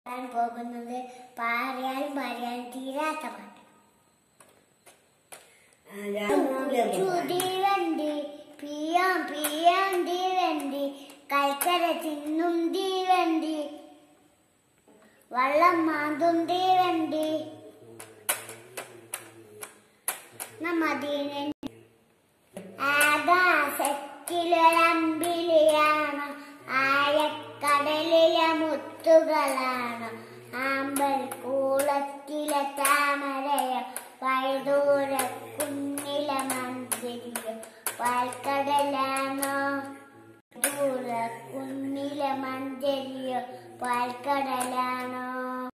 ഞാൻ പോകുന്നത് പറയാനും പറയാൻ തീരാത്ത പാട്ട് തീവണ്ടി പിയാം പിയാം തീവണ്ടി കൽക്കര തിന്നും തീവണ്ടി വള്ളം മാന്തും തീവണ്ടി നമ്മതീന ആകാശത്തിലൊരമ്പിളിയാണ് ആഴക്കടലിലെ മുത്തുകളാണ് ആമ്പൽ കൂളത്തിലെ താമരയോ വൈദൂര കുന്നിലെ മന്ദിരിയോ പാൽക്കടലാണോ ദൂര കുന്നിലെ മന്ദിരിയോ പാൽക്കടലാണോ